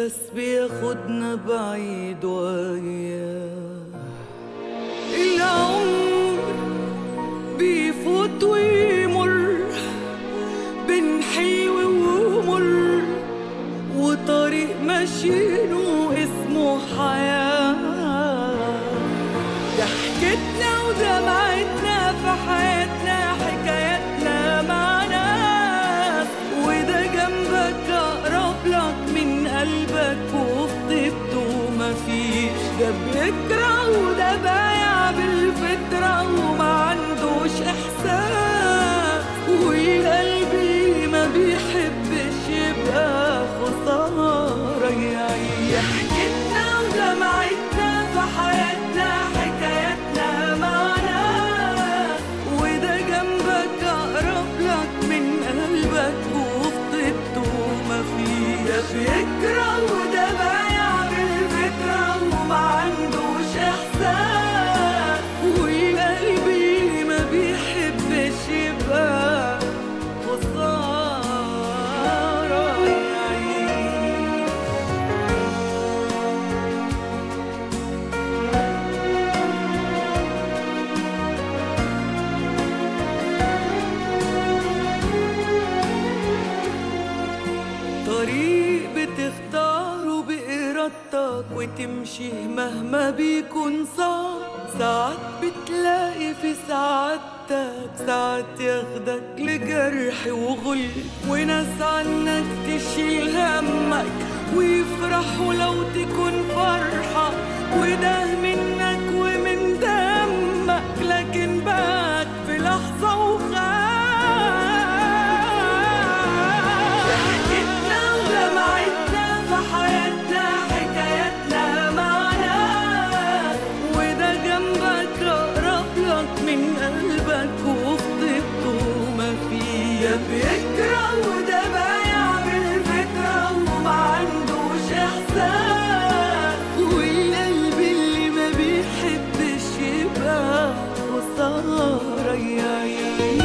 بس بياخدنا بعيد وياه العمر بيفوت ويمر بين حلو ومر وطريق ماشيينه اسمه حياة ضحكتنا ودمعتنا في حياتنا حكاياتنا مع ناس وده جنبك أقرب لك من قلبك وفي طيبته مفيش ده بيكره وده بايع بالفطرة وما عندوش إحساس وقلبي ما بيحبش يبقى خسارة يعيش ضحكتنا ودمعتنا في حياتنا حكاياتنا معنا وده جنبك أقرب لك من قلبك وفي طيبته مفيش ده بيكره وده بايع بالفكرة وما عندوش إحساس وقلبي ما بيحبش يبقى خسارة يعيش طريق بتختاره بإرادتك وتمشي مهما بيكون صعب ساعات بتلاقي في سعادتك ساعات ياخدك لجرح وغل وناس عنك تشيل همك ويفرحوا لو تكون فرحة وده منك ومن دمك لكن بات في لحظة وخاف ضحكتنا ودمعتنا في حياتنا حكاياتنا معنا وده جنبك أقرب لك من قلبك وفي طيبته مفيش ده بيكره وده بايع بالفكرة وما عندوش إحساس والقلب اللي ما بيحبش يبقى خسارة يعيش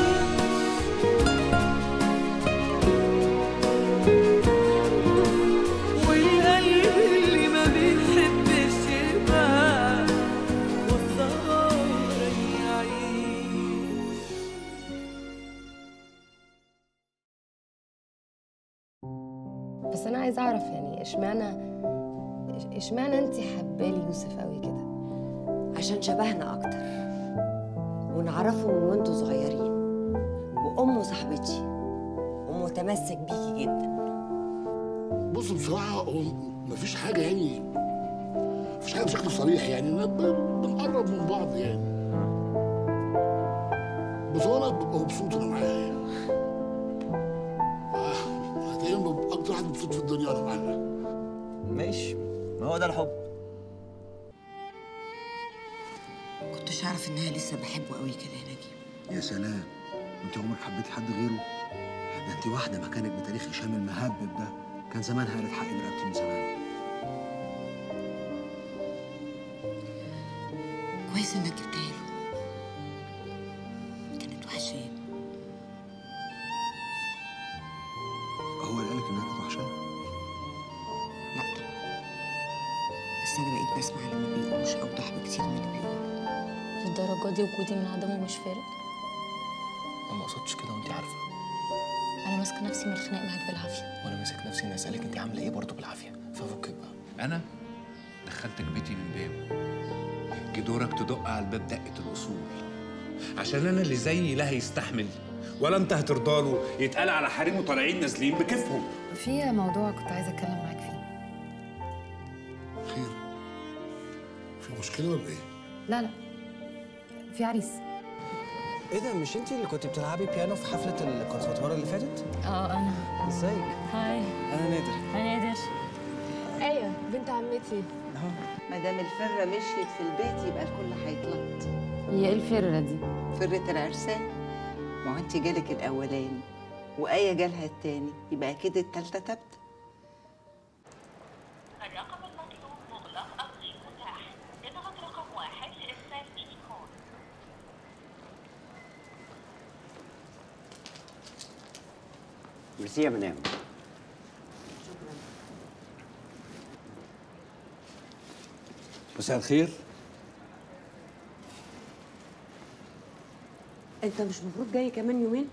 والقلب اللي ما بيحبش يبقى خسارة يعيش بس انا عايزه اعرف يعني اشمعنى اشمعنى انت حبالي يوسف قوي كده عشان شبهنا أكتر ونعرفه من وانتوا صغيرين وأمه صاحبتي ومتمسك بيكي جدا بص بصراحة هو مفيش حاجة يعني مفيش حاجة بشكل صريح يعني إننا ب- بنقرب من بعض يعني بس هو أنا ببقى مبسوط وأنا معاها يعني آه، هتلاقيني ببقى أكتر واحد مبسوط في الدنيا وأنا معاها ماشي ما هو ده الحب كنتش أعرف إنها لسه بحبه قوي كده يا نجيب يا سلام انت عمرك حبيتي حد غيره ده انت واحده مكانك بتاريخ هشام المهبب ده كان زمانها قالت حقي برقبتي من زمان كويس إنك جبتها له كانت وحشاه هو اللي قالك انها كانت وحشاه لا بس أنا بقيت بسمع اللي ما بيقولوش أوضح بكتير من اللي بيقولوا للدرجة دي وجودي من عدمه مش فارق انا ما قصدتش كده وانت عارفه أنا ماسكة نفسي من الخناق معاك بالعافية وانا ماسك نفسي اني اسالك انت عامله ايه برضه بالعافيه ففكك بقى انا دخلتك بيتي من بابه جه دورك تدق على الباب دقه الاصول عشان انا اللي زيي لا هيستحمل ولا انت هترضى له يتقال على حريمه طالعين نازلين بكيفهم في موضوع كنت عايزه اتكلم معاك فيه خير في مشكلة ولا إيه؟ لا لا في عريس ايه ده مش انت اللي كنت بتلعبي بيانو في حفله الكونسرفتوار اللي فاتت اه أنا ازيك هاي انا نادر أنا نادر ايوه بنت عمتي ما دام الفرة مشيت في البيت يبقى الكل هيتلط هي ايه الفرة دي؟ فرة العرسان ما هو انت جالك الأولاني وآية جالها التاني يبقى أكيد التالتة تبت الرقم المطلوب مغلق أو غير متاح اضغط رقم واحد لإرسال ميني كود ميرسي يا منام مساء الخير انت مش المفروض جاي كمان يومين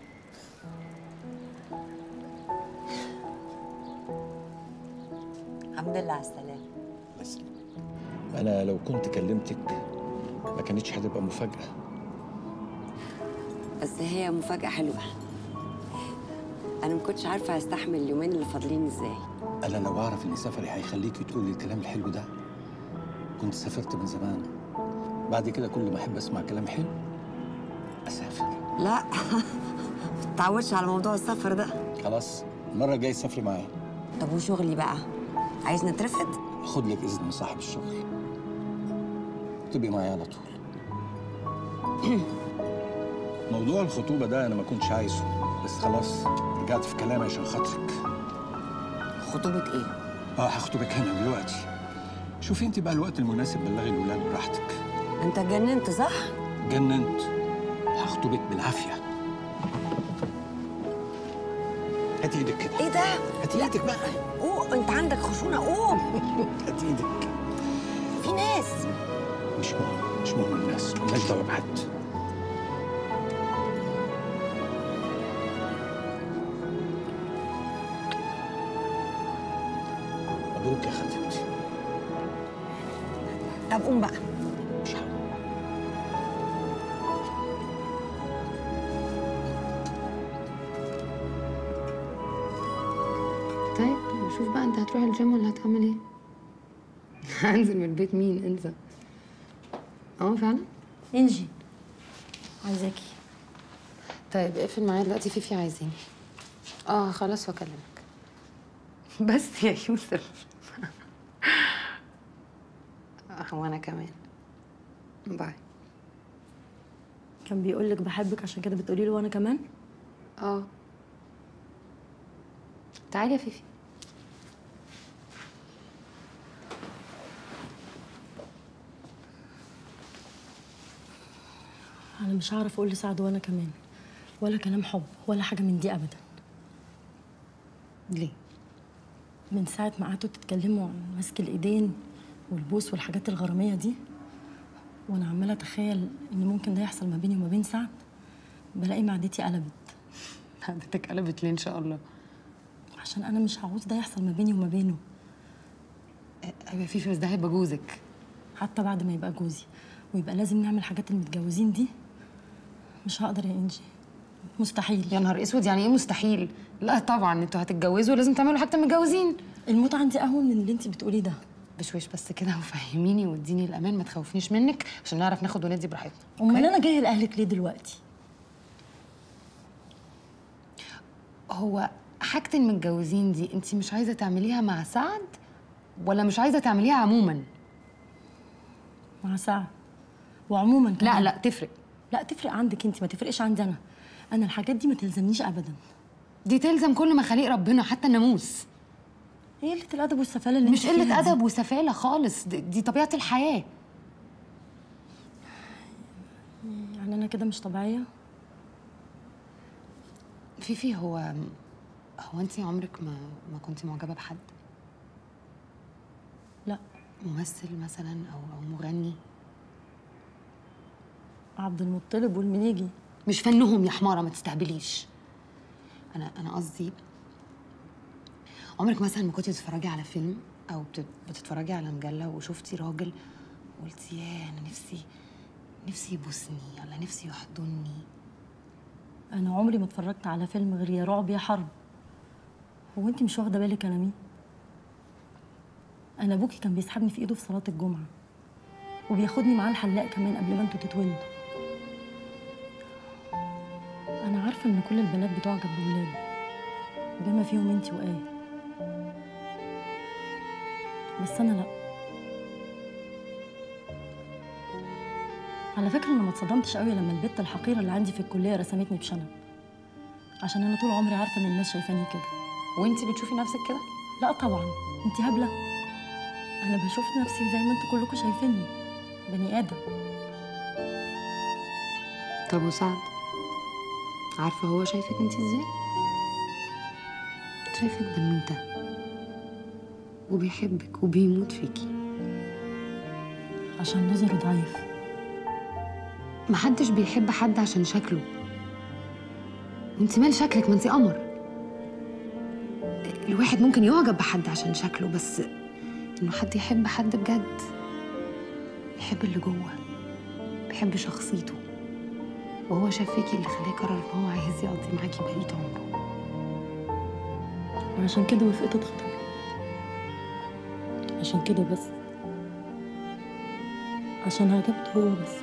الحمد لله على السلامه انا لو كنت كلمتك ما كانتش هتبقى مفاجاه بس هي مفاجاه حلوه انا ما كنتش عارفه هستحمل اليومين اللي فاضلين ازاي انا لو اعرف ان سفري هيخليكي تقولي الكلام الحلو ده كنت سافرت من زمان بعد كده كل ما احب اسمع كلام حلو اسافر لا ما تتعودش على موضوع السفر ده خلاص المره الجايه سافري معايا طب وشغلي بقى عايز نترفد خد لك اذن من صاحب الشغل تبقي معايا على طول موضوع الخطوبه ده انا ما كنتش عايزه بس خلاص رجعت في كلامي عشان خاطرك خطوبه ايه اه هخطبك هنا دلوقتي شوفي انت بقى الوقت المناسب بلغي الولاد براحتك انت اتجننت صح جننت هخطبك بالعافيه هاتي ايدك كده ايه ده هاتي ايدك بقى قوم انت عندك خشونه قوم هاتي ايدك في ناس مش مهم مش مهم الناس مالناش دعوه بحد مبروك يا خطيبتي طب قوم بقى مش هقوم طيب شوف بقى انت هتروح الجيم ولا هتعمل ايه هنزل من البيت مين انسى اه فعلا انجي عايزاكي طيب اقفل معايا دلوقتي في في عايزيني اه خلاص واكلمك بس يا يوسف آه، وانا كمان باي كان بيقول لك بحبك عشان كده بتقولي له وانا كمان اه تعالي يا فيفي انا مش هعرف اقول لسعد وانا كمان ولا كلام حب ولا حاجه من دي ابدا ليه من ساعه ما قعدتوا تتكلموا عن مسك الايدين والبوس والحاجات الغراميه دي وانا عماله اتخيل ان ممكن ده يحصل ما بيني وما بين سعد بلاقي معدتي قلبت معدتك قلبت ليه ان شاء الله عشان انا مش هعوز ده يحصل ما بيني وما بينه ايوه فيفي بس ده هيبقى جوزك حتى بعد ما يبقى جوزي ويبقى لازم نعمل حاجات المتجوزين دي مش هقدر يا انجي مستحيل يا نهار اسود يعني ايه مستحيل لا طبعا انتوا هتتجوزوا لازم تعملوا حاجه المتجوزين الموت عندي اهون من اللي انت بتقوليه ده بشويش بس كده وفهميني واديني الامان ما تخوفنيش منك عشان نعرف ناخد وندي براحتنا امال انا جايه لاهلك ليه دلوقتي هو حاجه المتجوزين دي انت مش عايزه تعمليها مع سعد ولا مش عايزه تعمليها عموما مع سعد وعموما لا كمان. لا تفرق لا تفرق عندك انت ما تفرقش عندي انا انا الحاجات دي ما تلزمنيش ابدا دي تلزم كل مخاليق ربنا حتى الناموس ايه قله الادب والسفاله اللي مش انت فيها قله دي؟ ادب وسفاله خالص دي, دي طبيعه الحياه يعني انا كده مش طبيعيه فيفي هو هو انت عمرك ما ما كنتي معجبه بحد لا ممثل مثلا او او مغني عبد المطلب والمنيجي مش فنهم يا حماره ما تستهبليش انا انا قصدي عمرك مثلا ما كنتي بتتفرجي على فيلم او بت- بتتفرجي على مجله وشفتي راجل وقلتي ياه انا نفسي نفسي يبوسني ولا نفسي يحضني انا عمري ما اتفرجت على فيلم غير يا رعب يا حرب هو انت مش واخده بالك انا مين انا ابوكي كان بيسحبني في ايده في صلاه الجمعه وبياخدني معاه الحلاق كمان قبل ما انتوا تتولدوا انا عارفه ان كل البنات بتعجب بولاد بما فيهم انت وايه بس انا لا على فكره انا ما اتصدمتش قوي لما البت الحقيره اللي عندي في الكليه رسمتني بشنب عشان انا طول عمري عارفه ان الناس شايفاني كده وانت بتشوفي نفسك كده لا طبعا انت هبله انا بشوف نفسي زي ما انتوا كلكم شايفيني بني ادم طب وسعد عارفه هو شايفك انت ازاي شايفك بنوته وبيحبك وبيموت فيكي عشان نظره ضعيف محدش بيحب حد عشان شكله وانت مال شكلك ما انت قمر الواحد ممكن يعجب بحد عشان شكله بس انه حد يحب حد بجد بيحب اللي جوه بيحب شخصيته وهو شاف فيكي اللي خلاه قرر ان هو عايز يقضي معاكي بقية عمره وعشان كده وافقت اتخطب عشان كده بس عشان عجبته هو بس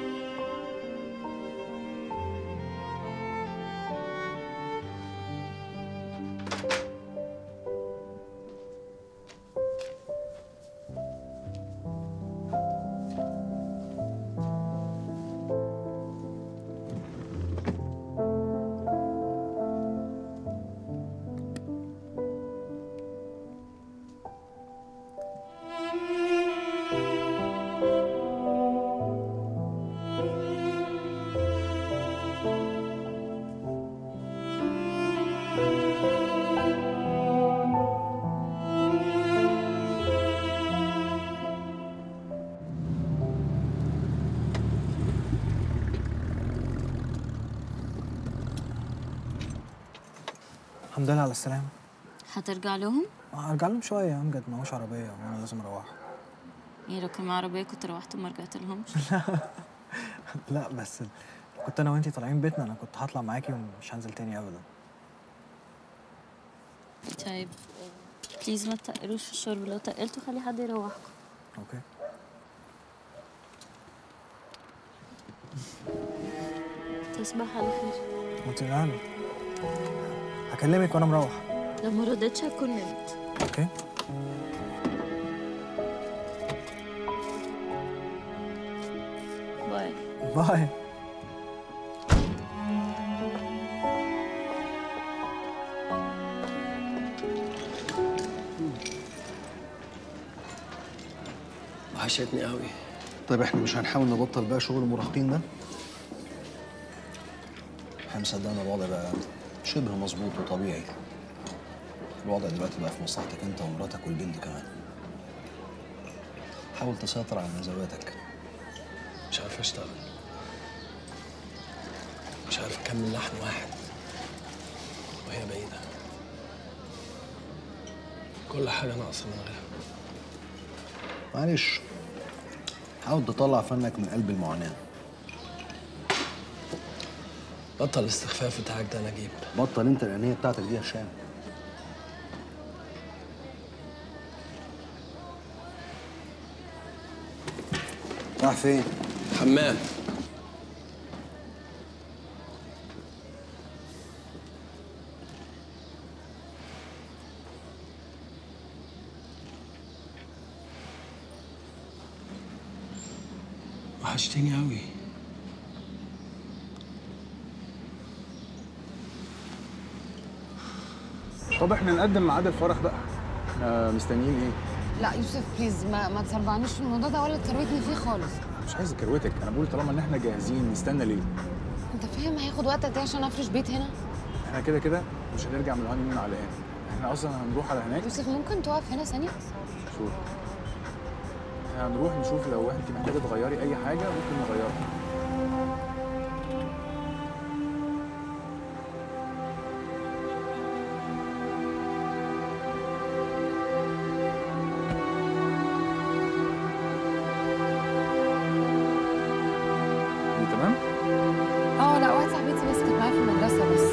الحمد لله على السلامة هترجع لهم؟ ارجع لهم شوية يا امجد معوش عربية وانا لازم اروح يعني لو كان معاه عربية كنت روحت وما رجعت لهمش لا بس كنت انا وانتي طالعين بيتنا انا كنت هطلع معاكي ومش هنزل تاني ابدا طيب بليز ما تقلوش في الشرب لو تقلتوا خلي حد يروحكم اوكي تصبح على خير وانتي نعم هكلمك وانا مروح لو ما ردتش هكون نمت اوكي باي باي وحشتني قوي طيب احنا مش هنحاول نبطل بقى شغل المراهقين ده احنا مصدقنا الوضع بقى شبه مظبوط وطبيعي الوضع دلوقتي بقى في مصلحتك انت ومراتك والبنت كمان حاول تسيطر على نزواتك مش عارف اشتغل مش عارف اكمل لحن واحد وهي بعيدة كل حاجة ناقصة من غيرها معلش حاول تطلع فنك من قلب المعاناة بطل الاستخفاف بتاعك ده نجيب بطل انت الانانية بتاعتك دي يا هشام راح فين؟ حمام وحشتني قوي طب احنا نقدم ميعاد الفرح بقى احنا مستنيين ايه لا يوسف بليز ما, ما تسربعنيش في الموضوع ده ولا تروتني فيه خالص مش عايز كروتك انا بقول طالما ان احنا جاهزين نستنى ليه انت فاهم هياخد وقت قد ايه عشان افرش بيت هنا احنا كده كده مش هنرجع من الهانيمون على هنا احنا اصلا هنروح على هناك يوسف ممكن تقف هنا ثانيه شوف احنا هنروح نشوف لو انت محتاجه تغيري اي حاجه ممكن نغيرها انت تمام اه لا واحده صاحبتي بس كانت معايا في المدرسه بس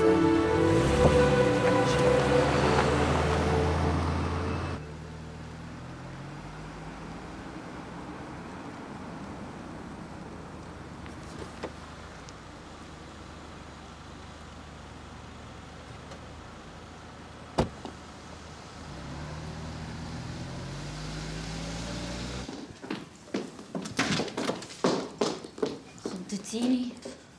خضتيني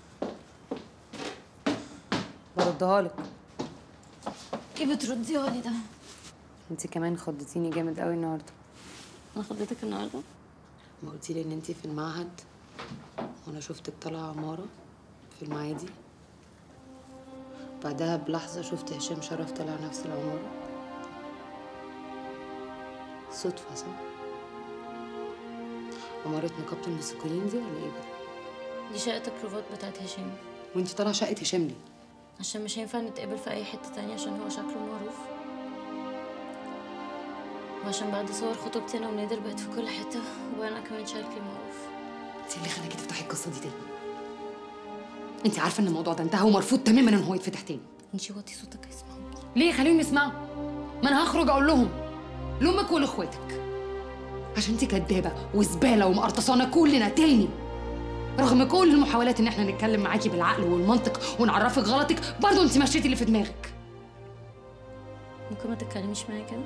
بردها لك ايه بترديها لي ده؟ انت كمان خضتيني جامد قوي النهارده انا خضتك النهارده؟ ما قلتي لي ان انت في المعهد وانا شفتك طالعه عماره في المعادي بعدها بلحظه شفت هشام شرف طالع نفس العماره صدفه صح عمارة نقابة الموسيقيين دي ولا ايه بقى؟ دي شقة البروفات بتاعت هشام وانت طالعة شقة هشام ليه؟ عشان مش هينفع نتقابل في أي حتة تانية عشان هو شكله معروف وعشان بعد صور خطوبتي أنا ونادر بقت في كل حتة وأنا كمان شكلي معروف انت اللي خلاكي تفتحي القصة دي تاني انت عارفة ان الموضوع ده انتهى ومرفوض تماما ان هو يتفتح تاني انتي وطي صوتك اسمعوا ليه خليهم يسمعوا ما انا هخرج اقول لهم لامك ولاخواتك عشان انت كدابه وزباله ومقرطصانه كلنا تاني رغم كل المحاولات ان احنا نتكلم معاكي بالعقل والمنطق ونعرفك غلطك برضه انت مشيتي اللي في دماغك ممكن ما تتكلميش معايا كده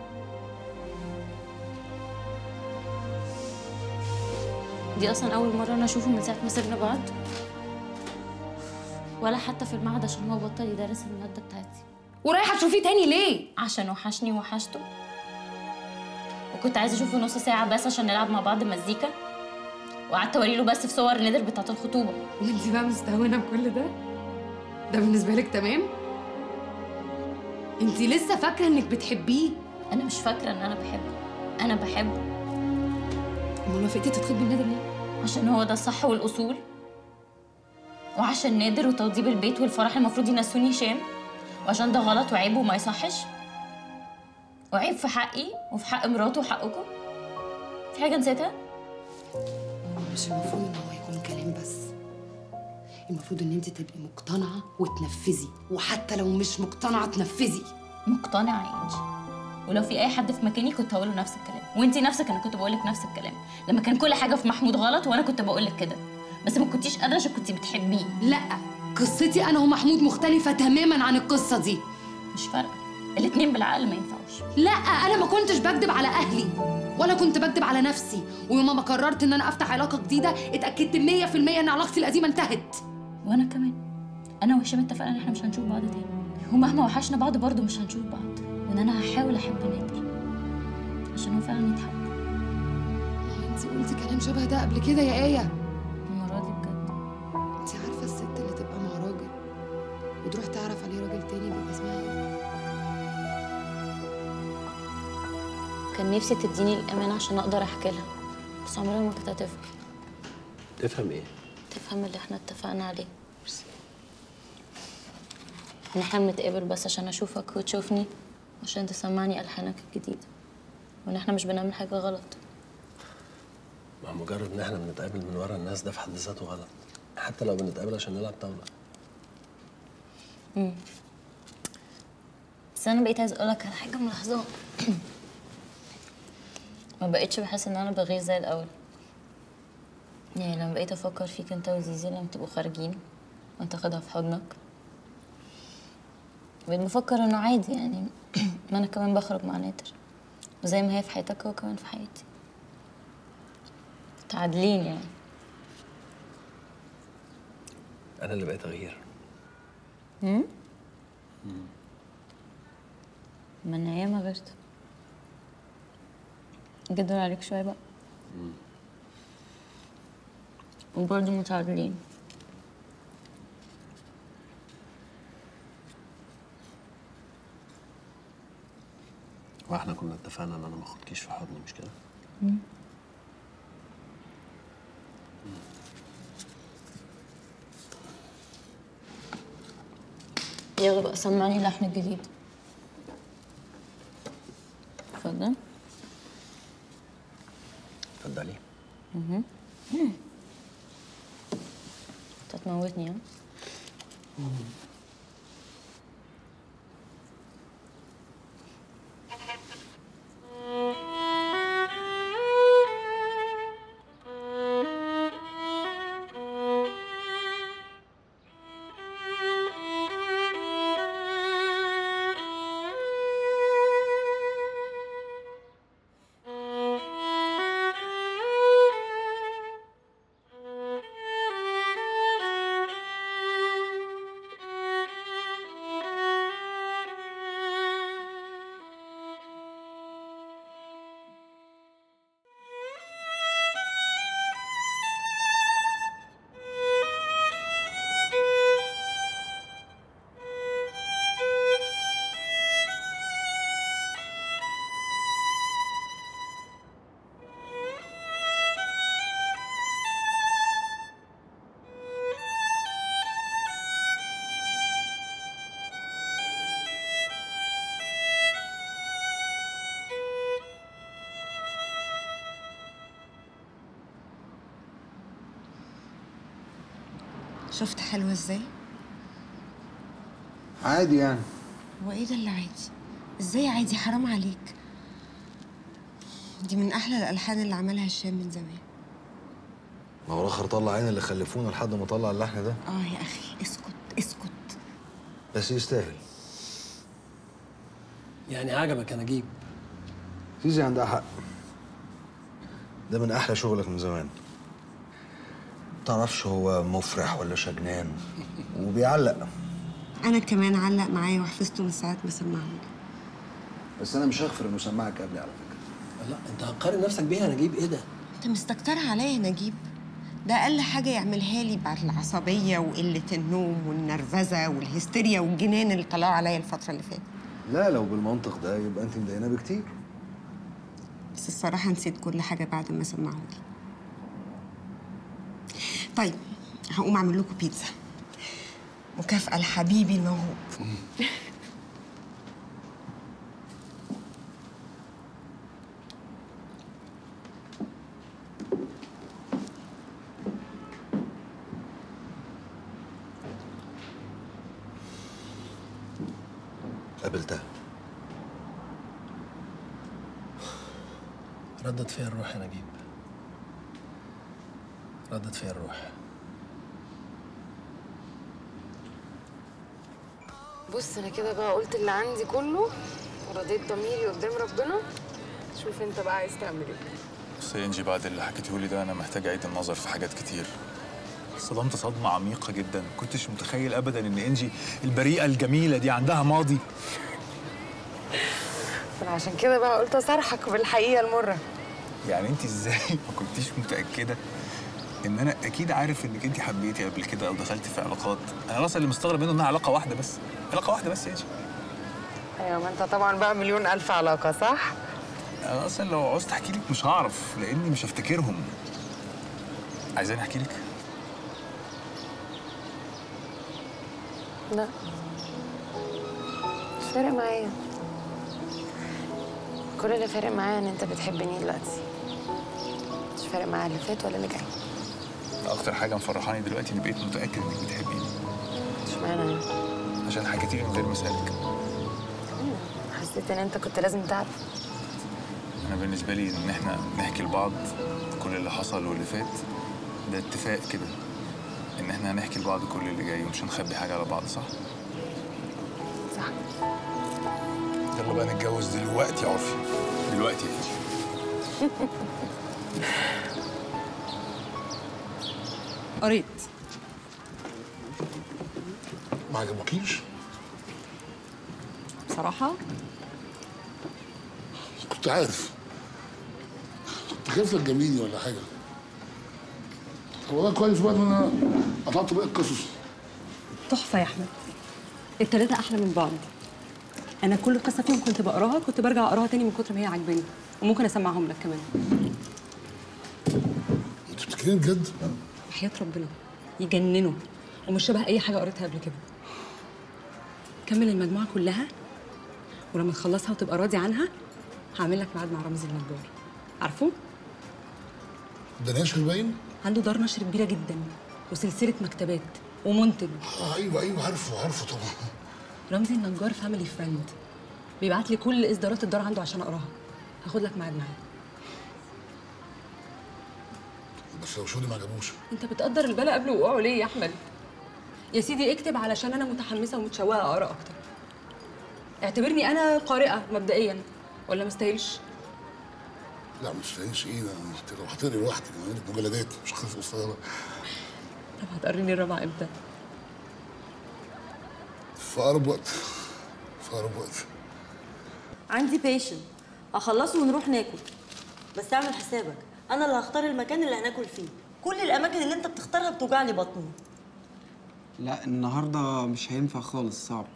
دي اصلا اول مره انا اشوفه من ساعه ما سيبنا بعض ولا حتى في المعهد عشان هو بطل يدرس الماده بتاعتي ورايحه تشوفيه تاني ليه عشان وحشني وحشته وكنت عايزه اشوفه نص ساعه بس عشان نلعب مع بعض مزيكا وقعدت اوريله بس في صور نادر بتاعه الخطوبه وانت بقى مستهونه بكل ده ده بالنسبه لك تمام انت لسه فاكره انك بتحبيه انا مش فاكره ان انا بحبه انا بحبه امال وافقتي تتخطبي بنادر ليه عشان هو ده الصح والاصول وعشان نادر وتوضيب البيت والفرح المفروض ينسوني هشام وعشان ده غلط وعيب وما يصحش وعيب في حقي وفي حق مراته وحقكم في حاجه نسيتها مش المفروض ان هو يكون كلام بس المفروض ان انت تبقي مقتنعه وتنفذي وحتى لو مش مقتنعه تنفذي مقتنعه يا انجي ولو في اي حد في مكاني كنت هقول له نفس الكلام وانتي نفسك انا كنت بقول لك نفس الكلام لما كان كل حاجه في محمود غلط وانا كنت بقول لك كده بس ما كنتيش قادره عشان كنتي بتحبيه لا قصتي انا ومحمود مختلفه تماما عن القصه دي مش فارقه الاتنين بالعقل ما ينفعوش لا انا ما كنتش بكدب على اهلي ولا كنت بكدب على نفسي ويوم ما قررت ان انا افتح علاقه جديده اتاكدت 100% ان علاقتي القديمه انتهت وانا كمان انا وهشام اتفقنا ان احنا مش هنشوف بعض تاني ومهما وحشنا بعض برضه مش هنشوف بعض وان انا هحاول احب نادر عشان هو فعلا يتحب انت قلتي كلام شبه ده قبل كده يا ايه المره دي بجد انت عارفه الست اللي تبقى مع راجل وتروح تعرف عليه راجل تاني بيبقى اسمها ايه كان نفسي تديني الامان عشان اقدر احكي لها بس عمرها ما كانت هتفهم تفهم ايه؟ تفهم اللي احنا اتفقنا عليه ان احنا بنتقابل بس عشان اشوفك وتشوفني عشان تسمعني الحانك الجديده وان احنا مش بنعمل حاجه غلط ما هو مجرد ان احنا بنتقابل من ورا الناس ده في حد ذاته غلط حتى لو بنتقابل عشان نلعب طاوله امم بس انا بقيت عايز اقولك على حاجه ملاحظاها ما بقيتش بحس ان انا بغيظ زي الاول يعني لما بقيت افكر فيك انت وزيزي لما تبقوا خارجين وانت تاخدها في حضنك بقيت بفكر انه عادي يعني ما انا كمان بخرج مع نادر وزي ما هي في حياتك هو كمان في حياتي متعادلين يعني انا اللي بقيت اغير امم ما انا ياما غيرت جدول عليك شويه بقى وبرضه متعادلين واحنا كنا اتفقنا ان انا ما اخدكيش في حضني مش كده؟ مم. يلا بقى سمعني اللحن الجديد اتفضل اتفضلي مهم. انت هتموتني ها Thank you. شفت حلوة ازاي؟ عادي يعني هو ايه ده اللي عادي؟ ازاي عادي حرام عليك دي من احلى الالحان اللي عملها هشام من زمان ما هو الاخر طلع عين اللي خلفونا لحد ما طلع اللحن ده اه يا اخي اسكت اسكت بس يستاهل يعني عجبك يا نجيب زيزي عندها حق ده من احلى شغلك من زمان متعرفش هو مفرح ولا شجنان وبيعلق انا كمان علق معايا وحفظته من ساعه ما سمعهولي بس انا مش هغفر انه سمعك قبلي على فكره لا انت هتقارن نفسك بيها يا نجيب ايه ده انت مستكترها عليا يا نجيب ده اقل حاجه يعملها لي بعد العصبيه وقله النوم والنرفزه والهستيريا والجنان اللي طلعوا عليا الفتره اللي فاتت لا لو بالمنطق ده يبقى انت مضايقنا بكتير بس الصراحه نسيت كل حاجه بعد ما سمعهولي طيب هقوم اعمل لكم بيتزا مكافاه لحبيبي الموهوب قابلتها ردت فيا الروح يا نجيب ردت فيا الروح بص انا كده بقى قلت اللي عندي كله ورضيت ضميري قدام ربنا شوف انت بقى عايز تعمل ايه بس يا انجي بعد اللي حكيته لي ده انا محتاج اعيد النظر في حاجات كتير صدمت صدمة عميقة جدا كنتش متخيل ابدا ان انجي البريئة الجميلة دي عندها ماضي فانا عشان كده بقى قلت اصارحك بالحقيقه المره يعني انت ازاي ما كنتيش متأكدة ان انا اكيد عارف انك انت حبيتي قبل كده او دخلتي في علاقات انا اصلا اللي مستغرب منه انها علاقة واحدة بس علاقة واحدة بس يا انجي ايوه ما انت طبعا بقى مليون الف علاقه صح انا اصلا لو عوزت احكي لك مش هعرف لاني مش هفتكرهم عايزاني احكي لك لا مش فارق معايا كل اللي فارق معايا ان انت بتحبني دلوقتي مش فارق معايا اللي فات ولا اللي جاي اكتر حاجة مفرحاني دلوقتي اني بقيت متأكد انك بتحبيني اشمعنى يعني؟ عشان حكيتي لي من غير ما اسالك حسيت ان انت كنت لازم تعرف انا بالنسبه لي ان احنا نحكي لبعض كل اللي حصل واللي فات ده اتفاق كده ان احنا هنحكي لبعض كل اللي جاي ومش هنخبي حاجه على بعض صح صح يلا بقى نتجوز دلوقتي يا عرفي دلوقتي يا انجي قريت ما عجبكيش بصراحة كنت عارف كنت خايف تجامليني ولا حاجه هو ده كويس بقى ان انا قطعت باقي القصص تحفة يا أحمد التلاتة أحلى من بعض أنا كل قصة فيهم كنت بقراها كنت برجع أقراها تاني من كتر ما هي عجباني وممكن أسمعهم لك كمان انت بتتكلمي بجد؟ وحياة ربنا يجننوا ومش شبه أي حاجة قريتها قبل كده كمل المجموعة كلها ولما تخلصها وتبقى راضي عنها هعمل لك ميعاد مع رمزي النجار عارفه؟ ده ناشر باين؟ عنده دار نشر كبيرة جدا وسلسلة مكتبات ومنتج اه ايوه ايوه عارفه عارفه طبعا رمزي النجار فاميلي فريند بيبعت لي كل اصدارات الدار عنده عشان اقراها هاخد لك ميعاد معاه بس لو شغلي ما عجبوش انت بتقدر البلا قبل وقوعه ليه يا احمد يا سيدي اكتب علشان انا متحمسه ومتشوقه اقرا اكتر اعتبرني انا قارئه مبدئيا ولا مستاهلش لا مش فاهمش ايه ده انت لو هتقري لوحدك انا عندك مجلدات مش قصص قصيره طب هتقريني الرابعه امتى في اقرب وقت في اقرب وقت عندي بيشن اخلصه ونروح ناكل بس اعمل حسابك انا اللي هختار المكان اللي هناكل فيه كل الاماكن اللي انت بتختارها بتوجع لي بطني لا النهارده مش هينفع خالص صعب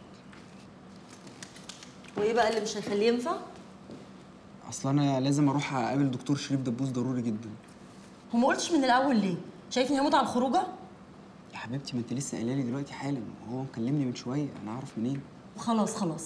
وايه بقى اللي مش هيخليه ينفع اصل انا لازم اروح اقابل دكتور شريف دبوس ضروري جدا هو ما قلتش من الاول ليه شايفني هموت على الخروجه يا حبيبتي ما انت لسه قايله لي دلوقتي حالا وهو مكلمني من شويه انا اعرف منين خلاص خلاص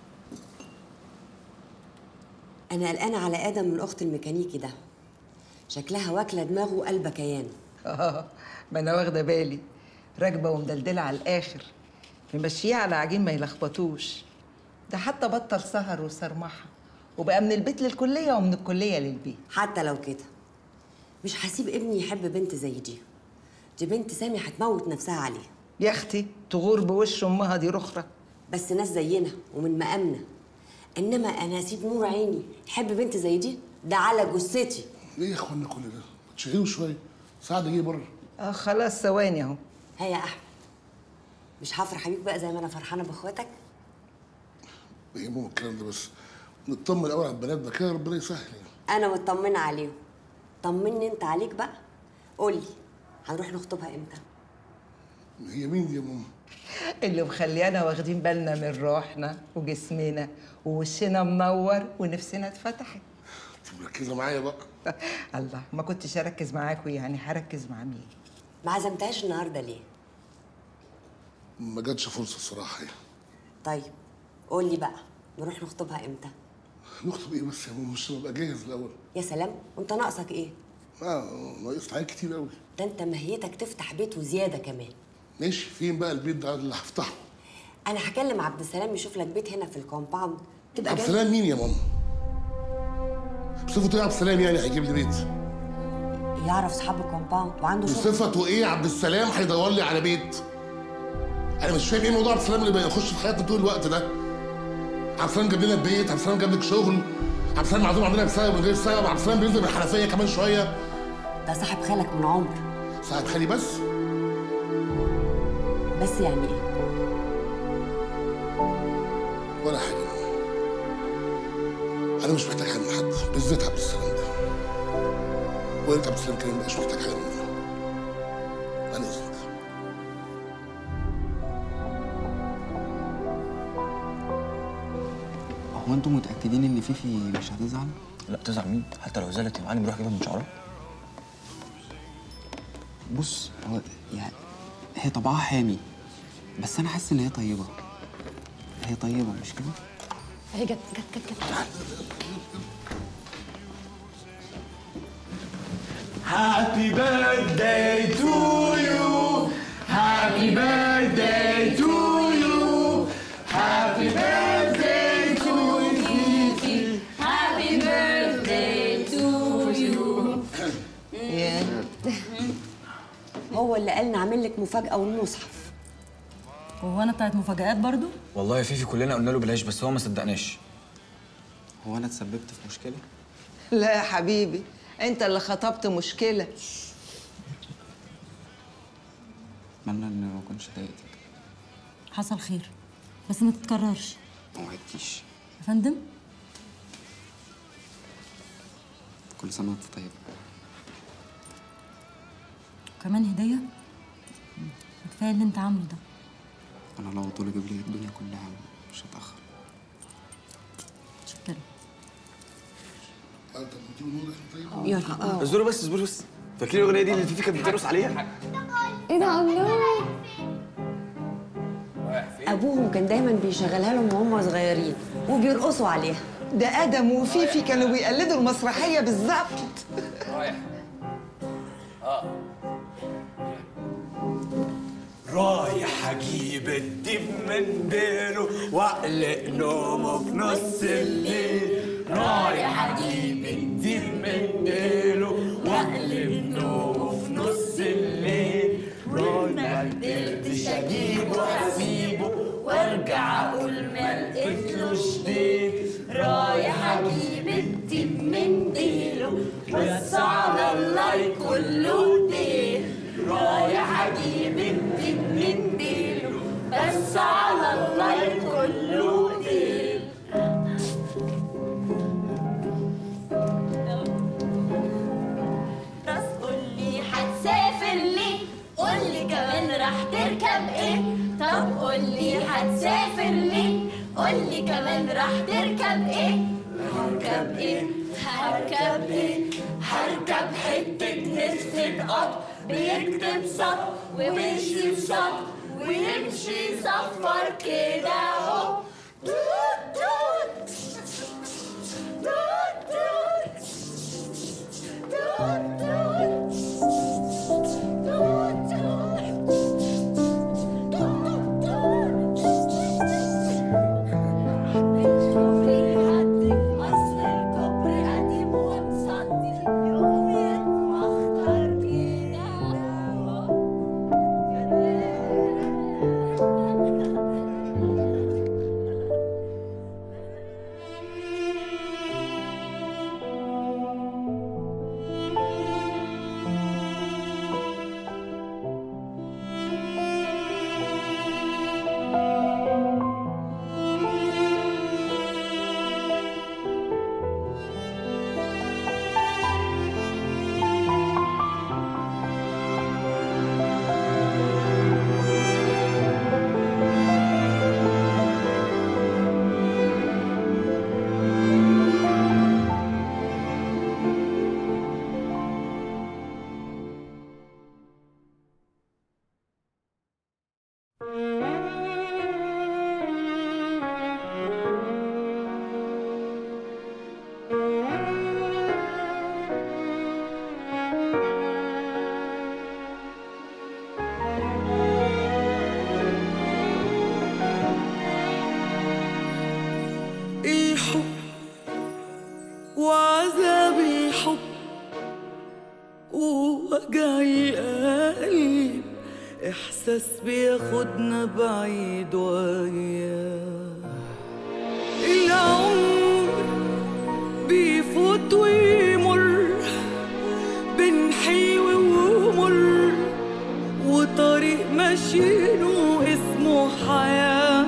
انا قلقانه على ادم من اخت الميكانيكي ده شكلها واكله دماغه وقلبه كيان اه ما انا واخده بالي راكبه ومدلدله على الاخر ممشيه على عجين ما يلخبطوش ده حتى بطل سهر وصرمحه وبقى من البيت للكليه ومن الكليه للبيت حتى لو كده مش هسيب ابني يحب بنت زي دي دي بنت سامي هتموت نفسها عليه يا اختي تغور بوش امها دي رخره بس ناس زينا ومن مقامنا انما انا اسيب نور عيني يحب بنت زي دي ده على جثتي ايه يا اخوانا كل ده؟ تشغلوا شويه سعد جه بره اه خلاص ثواني اهو ها يا احمد مش هفرح بيك بقى زي ما انا فرحانه باخواتك ايه مو الكلام ده بس نطمن الاول على البنات ده كده ربنا يسهل يعني انا مطمنه عليهم طمني انت عليك بقى قولي هنروح نخطبها امتى هي مين دي يا ماما؟ اللي مخليانا واخدين بالنا من روحنا وجسمنا ووشنا منور ونفسنا اتفتحت انت مركزه معايا بقى الله ما كنتش اركز معاكوا يعني هركز مع مين ما عزمتهاش النهارده ليه ما جاتش فرصه الصراحه يعني طيب قولي بقى نروح نخطبها امتى نخطب ايه بس يا ماما مش ابقى جاهز الاول يا سلام وانت ناقصك ايه اه ناقص حاجات كتير قوي ده انت مهيتك تفتح بيت وزياده كمان ماشي فين بقى البيت ده اللي هفتحه انا هكلم عبد السلام يشوف لك بيت هنا في الكومباوند تبقى عبد جنب- السلام مين يا ماما؟ بصفته ايه عبد السلام يعني هيجيب لي بيت؟ يعرف صحاب الكومباوند وعنده شغل بصفته ايه عبد السلام هيدور لي على بيت؟ انا مش فاهم ايه موضوع عبد السلام اللي بيخش في حياتنا طول الوقت ده عبد السلام جاب لنا البيت عبد السلام جاب لك شغل عبد السلام معزوم عندنا بسبب من غير سبب عبد السلام بينزل من الحنفيه كمان شويه ده صاحب خالك من عمر صاحب خالي بس بس يعني ايه ولا حاجه انا مش محتاج حاجه من حد بالذات عبد السلام ده وانت عبد السلام كريم مش محتاج حاجه منه انا اذنك هو انتوا متاكدين ان فيفي مش هتزعل لا تزعل مين حتى لو زعلت يا معلم روح جيبها من شعرها بص هو يعني هي طبعها حامي بس انا حاسس ان هي طيبه هي طيبه مش كده هي جت جت جت جت Happy birthday to you. Happy birthday to you. Happy birthday to Fifi. Happy birthday to you. هو اللي قال نعمل لك مفاجاه والمصحف هو انا بتاعت مفاجآت برضو والله يا فيفي كلنا قلنا له بلاش بس هو ما صدقناش هو انا اتسببت في مشكله لا يا حبيبي انت اللي خطبت مشكله اتمنى ان ما اكونش ضايقتك حصل خير بس ما تتكررش ما وعدتيش يا فندم كل سنه وانت طيب كمان هديه كفايه اللي انت عامله ده انا لو طول اجيب لي الدنيا كلها مش هتاخر شكرا انت بتجيب نور احنا طيب يلا اصبروا بس اصبروا بس فاكرين الاغنيه دي اللي فيفي كانت بترقص عليها ايه ده الله ابوهم كان دايما بيشغلها لهم وهم صغيرين وبيرقصوا عليها ده ادم وفيفي كانوا بيقلدوا المسرحيه بالظبط رايح اجيب الدب من ديله واقلق نومه في نص الليل رايح اجيب الدب من ديله واقلب نومه في نص الليل رايح قدرتش اجيبه اسيبه وارجع اقول ما لقيتلوش ديل رايح اجيب الدب من ديله بس على الله يكون له ديل رايح اجيب الدب من ديله بس على الله يكون له ديل بس قولي هتسافر ليه قولي كمان راح تركب ايه طب قولي هتسافر ليه قولي كمان راح تركب ايه هركب ايه هركب ايه هركب حتة نسخة قط بيكتب سطر وبيمشي في سطر ويمشي يصفر كده اهو توت توت توت توت توت وجع القلب إحساس بياخدنا بعيد وياه العمر بيفوت ويمر بين حلو ومر وطريق ماشيينه اسمه حياة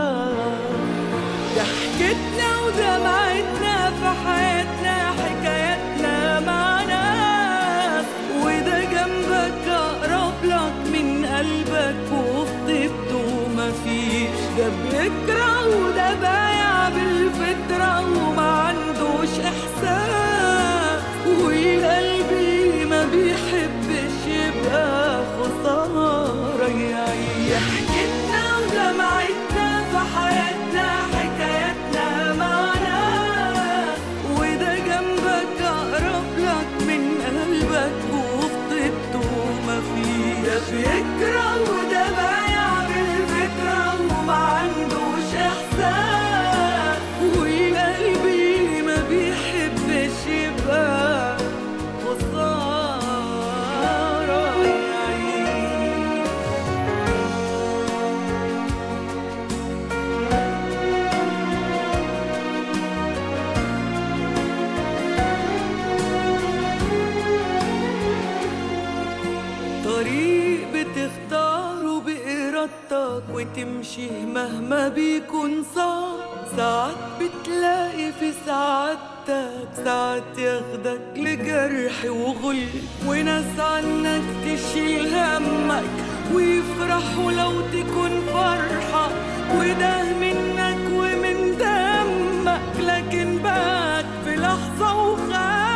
ضحكتنا ودمعتنا في حياتنا حكاياتنا مع ناس وده جنبك أقرب لك من قلبك وفي طيبته مفيش ده بيكره وده بايع بالفطرة وما عندوش إحساس وقلبي ما بيحبش يبقى خسارة يعيش حكيتنا ودمعتنا في حياتنا حكاياتنا مع ناس وده جنبك أقرب لك من قلبك وفي طيبته مفيش ده بيكره وده بايع بالفكرة وما عندوش إحساس وقلبي ما بيحبش يبقى خسارة يعيش طريق بتختاره بإرادتك وتمشي مهما بيكون صعب ساعات بتلاقي في سعادتك ساعات ياخدك لجرح وغل وناس عنك تشيل همك ويفرحوا لو تكون فرحة وده منك ومن دمك لكن بات في لحظة وخاف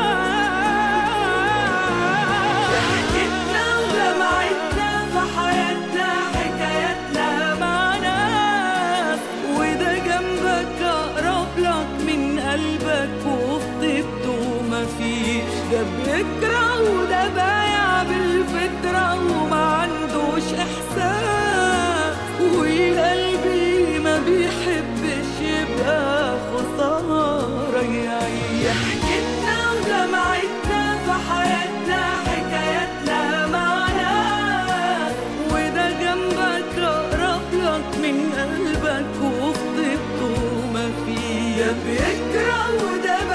ضحكتنا ودمعتنا في حياتنا حكاياتنا مع ناس وده جنبك أقرب لك من قلبك وفي طيبته مفيش ده بيكره وده بايع بالفطرة وما عندوش إحساس وقلبي ما بيحبش يبقى خسارة يعيش حكيتنا ودمعتنا في حياتنا حكاياتنا مع ناس وده جنبك أقرب لك من قلبك وفي طيبته مفيش ده بيكره وده